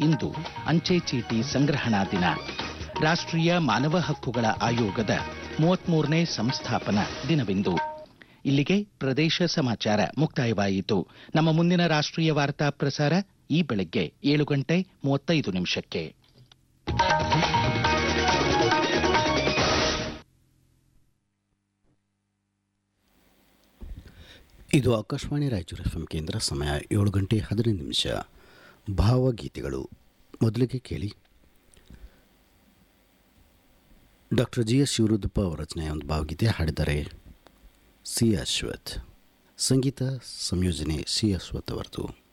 ಇಂದು ಅಂಚೆ ಚೀಟಿ ಸಂಗ್ರಹಣಾ ದಿನ ರಾಷ್ಟ್ರೀಯ ಮಾನವ ಹಕ್ಕುಗಳ ಆಯೋಗದ ಮೂವತ್ಮೂರನೇ ಸಂಸ್ಥಾಪನಾ ದಿನವಿಂದು ಇಲ್ಲಿಗೆ ಪ್ರದೇಶ ಸಮಾಚಾರ ಮುಕ್ತಾಯವಾಯಿತು ನಮ್ಮ ಮುಂದಿನ ರಾಷ್ಟ್ರೀಯ ವಾರ್ತಾ ಪ್ರಸಾರ ಈ ಬೆಳಗ್ಗೆ ಏಳು ಗಂಟೆ ಮೂವತ್ತೈದು ನಿಮಿಷಕ್ಕೆ ಇದು ಆಕಾಶವಾಣಿ ರಾಯಚೂರು ಎಫ್ ಕೇಂದ್ರ ಸಮಯ ಏಳು ಗಂಟೆ ಹದಿನೈದು ನಿಮಿಷ ಭಾವಗೀತೆಗಳು ಮೊದಲಿಗೆ ಕೇಳಿ ಡಾಕ್ಟರ್ ಜಿ ಎಸ್ ಶಿವರುದ್ರಪ್ಪ ಅವರ ರಚನೆಯ ಒಂದು ಭಾವಗೀತೆ ಹಾಡಿದ್ದಾರೆ ಸಿ ಅಶ್ವಥ್ ಸಂಗೀತ ಸಂಯೋಜನೆ ಸಿ ಅಶ್ವಥ್ ಅವರದು